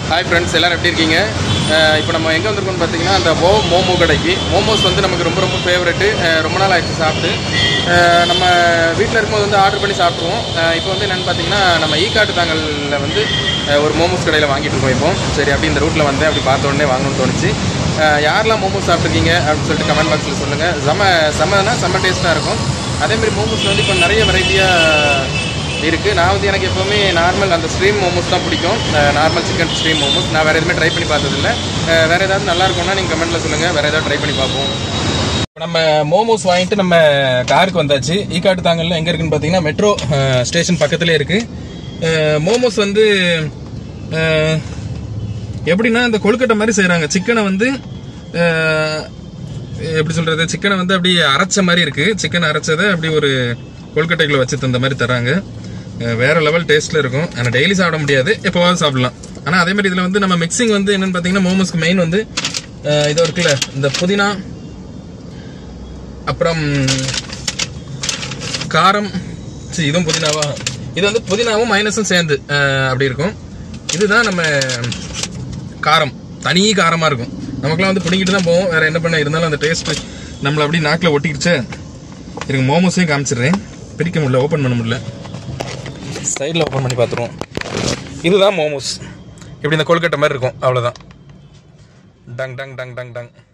hi friends எல்லாரும் எப்படி இருக்கீங்க இப்போ நம்ம எங்கே வந்திருக்கோம்னு பார்த்தீங்கன்னா அந்த ஓ மோமோ கடைக்கு மோமோஸ் வந்து நமக்கு ரொம்ப ரொம்ப ஃபேவரெட்டு ரொம்ப நாள் ஆயிடுச்சு சாப்பிட்டு அஹ் நம்ம வீட்டில் இருக்கும்போது வந்து ஆர்டர் பண்ணி சாப்பிட்ருவோம் இப்போ வந்து என்னென்னு பார்த்தீங்கன்னா நம்ம ஈ காட்டு தாங்கலில் வந்து அஹ் ஒரு மோமோஸ் கடையில் வாங்கிட்டு இருக்கோம் இப்போ சரி அப்படி இந்த ரூட்டில் வந்தேன் அப்படி பார்த்த உடனே வாங்கணும்னு தோணுச்சு அஹ் யாரெல்லாம் மோமோஸ் சாப்பிட்ருக்கீங்க அப்படின்னு சொல்லிட்டு கமெண்ட் பாக்ஸில் சொல்லுங்கள் செம செம்மனா செம்ம டேஸ்ட்டாக இருக்கும் அதேமாதிரி மோமோஸில் வந்து இப்போ நிறைய வெரைட்டியாக இருக்குது நான் வந்து எனக்கு எப்போவுமே நார்மல் அந்த ஸ்ட்ரீம் மோமோஸ் தான் பிடிக்கும் நார்மல் சிக்கன் ஸ்ட்ரீம் மோமோஸ் நான் வேறு எதுவுமே ட்ரை பண்ணி பார்த்ததில்ல அஹ் வேறு ஏதாவது நல்லா இருக்கும்னா நீங்கள் கமெண்ட்டில் சொல்லுங்கள் வேறு ஏதாவது ட்ரை பண்ணி பார்ப்போம் நம்ம மோமோஸ் வாங்கிட்டு நம்ம காருக்கு வந்தாச்சு ஈக்காட்டு தாங்கல்ல எங்கே இருக்குன்னு பார்த்தீங்கன்னா மெட்ரோ ஸ்டேஷன் பக்கத்துலேயே இருக்குது மோமோஸ் வந்து அஹ், எப்படின்னா இந்த கொழுக்கட்டை மாதிரி செய்கிறாங்க சிக்கனை வந்து அஹ், எப்படி சொல்றது சிக்கனை வந்து அப்படி அரைச்ச மாதிரி இருக்கு சிக்கன் அரைச்சதை அப்படி ஒரு கொழுக்கட்டைக்குள்ள வச்சு தந்த மாதிரி தராங்க அஹ் வேற லெவல் டேஸ்ட்ல இருக்கும் ஆனால் டெய்லி சாப்பிட முடியாது எப்போவாவது சாப்பிடலாம் ஆனால் அதே மாதிரி இதில் வந்து நம்ம மிக்சிங் வந்து என்னன்னு பார்த்தீங்கன்னா மோமோஸ்க்கு மெயின் வந்து அஹ் இது இருக்குல்ல இந்த புதினா அப்புறம் காரம் சரி இதுவும் புதினாவா இது வந்து புதினாவும் மைனஸும் சேர்ந்து அஹ் அப்படி இருக்கும் இதுதான் நம்ம காரம் தனி காரமா இருக்கும் நமக்குலாம் வந்து பிடிங்கிட்டு தான் போவோம் வேற என்ன பண்ண இருந்தாலும் அந்த டேஸ்ட் நம்மள அப்படியே நாக்கில் ஒட்டிக்கிடுச்சு எனக்கு மோமோஸையும் காமிச்சிடுறேன் பிரிக்க முடியல ஓப்பன் பண்ண முடியல சைடில் ஓப்பன் பண்ணி பார்த்துருவோம் இதுதான் மோமோஸ் இப்படி இந்த கொழுக்கட்டை மாதிரி இருக்கும் அவ்வளோதான் டங் டங் டங் டங் டங்